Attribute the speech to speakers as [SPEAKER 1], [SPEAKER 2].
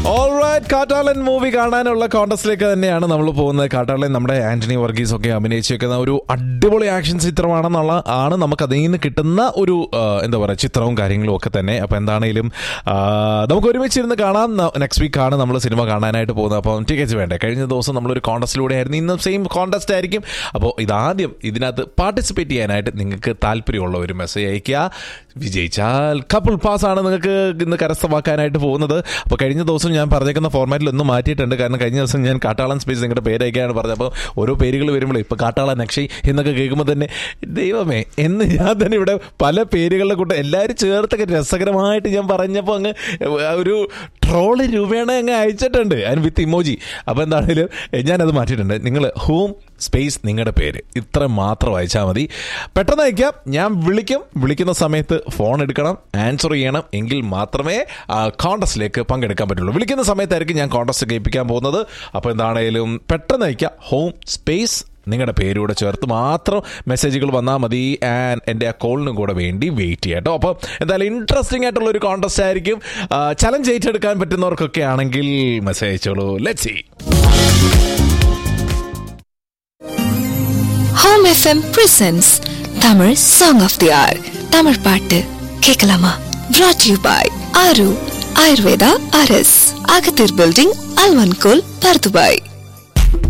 [SPEAKER 1] alright കാട്ടാളൻ movie കാണാനുള്ള കോണ്ടസ്റ്റിലേക്ക് തന്നെയാണ് നമ്മൾ പോകുന്നത് കാട്ടാളൻ നമ്മുടെ ആന്റണി വർഗീസ് ഒക്കെ അഭിനയിച്ചിരിക്കുന്ന ഒരു അടിപൊളി ആക്ഷൻ ചിത്രമാണെന്നുള്ള ആണ് നമുക്ക് അതിൽ നിന്ന് കിട്ടുന്ന ഒരു ആ, എന്താ പറയുക ചിത്രവും കാര്യങ്ങളും ഒക്കെ തന്നെ അപ്പോൾ എന്താണെങ്കിലും ആ, നമുക്ക് ഒരുമിച്ചിരുന്ന് കാണാം നെക്സ്റ്റ് വീക്ക് ആണ് നമ്മൾ സിനിമ കാണാനായിട്ട് പോകുന്നത് അപ്പോൾ ടിക്കറ്റ്സ് വേണ്ടേ കഴിഞ്ഞ ദിവസം നമ്മളൊരു കോണ്ടസ്റ്റിലൂടെ ആയിരുന്നു ഇന്നും സെയിം കോണ്ടസ്റ്റ് ആയിരിക്കും അപ്പോൾ ഇതാദ്യം ഇതിനകത്ത് പാർട്ടിസിപ്പേറ്റ് ചെയ്യാനായിട്ട് നിങ്ങൾക്ക് താല്പര്യമുള്ള ഒരു മെസ്സേജ് അയക്കുക വിജയിച്ചാൽ കപ്പിൾ പാസ് ആണ് നിങ്ങൾക്ക് ഇന്ന് കരസ്ഥമാക്കാനായിട്ട് പോകുന്നത് അപ്പോൾ കഴിഞ്ഞ ദിവസം ഞാൻ പറഞ്ഞേക്കുന്ന ഫോർമാറ്റിൽ ഒന്ന് മാറ്റിയിട്ടുണ്ട് കാരണം കഴിഞ്ഞ ദിവസം ഞാൻ കാട്ടാളൻ സ്പേസ് നിങ്ങളുടെ പേര് അയക്കാണ് പറഞ്ഞത് അപ്പോൾ ഓരോ പേരുകൾ വരുമ്പോൾ ഇപ്പോൾ കാട്ടാളൻ അക്ഷയ് എന്നൊക്കെ കേൾക്കുമ്പോൾ തന്നെ ദൈവമേ എന്ന് ഞാൻ തന്നെ ഇവിടെ പല പേരുകളുടെ കൂട്ടം എല്ലാവരും ചേർത്തൊക്കെ രസകരമായിട്ട് ഞാൻ പറഞ്ഞപ്പോൾ അങ്ങ് ഒരു ട്രോള് രൂപേണ അങ്ങ് അയച്ചിട്ടുണ്ട് അതിന് വിത്ത് ഇമോജി അപ്പോൾ എന്താണെങ്കിലും ഞാനത് മാറ്റിയിട്ടുണ്ട് നിങ്ങൾ ഹോം സ്പേസ് നിങ്ങളുടെ പേര് ഇത്ര മാത്രം അയച്ചാൽ മതി പെട്ടെന്ന് അയക്കാം ഞാൻ വിളിക്കും വിളിക്കുന്ന സമയത്ത് ഫോൺ എടുക്കണം ആൻസർ ചെയ്യണം എങ്കിൽ മാത്രമേ കോണ്ടസ്റ്റിലേക്ക് പങ്കെടുക്കാൻ പറ്റുള്ളൂ വിളിക്കുന്ന സമയത്തായിരിക്കും ഞാൻ കോണ്ടസ്റ്റ് കേൾപ്പിക്കാൻ പോകുന്നത് അപ്പോൾ എന്താണേലും പെട്ടെന്ന് അയക്കാം ഹോം സ്പേസ് നിങ്ങളുടെ പേരൂടെ ചേർത്ത് മാത്രം മെസ്സേജുകൾ വന്നാൽ മതി ആൻഡ് എൻ്റെ ആ കോളിനും കൂടെ വേണ്ടി വെയിറ്റ് ചെയ്യാം കേട്ടോ അപ്പോൾ എന്തായാലും ഇൻട്രസ്റ്റിംഗ് ആയിട്ടുള്ള ഒരു കോൺടസ്റ്റ് ആയിരിക്കും ചലഞ്ച് ഏറ്റെടുക്കാൻ പറ്റുന്നവർക്കൊക്കെ ആണെങ്കിൽ മെസ്സേജ് അയച്ചോളൂ let see
[SPEAKER 2] home FM presents Tamil song of the hour Tamil பாட்டு கேட்கலாமா brought you by Aaru Ayurveda அரஸ் அகத்தீர் பில்டிங் அல்வன்கோல் பர்துபாய்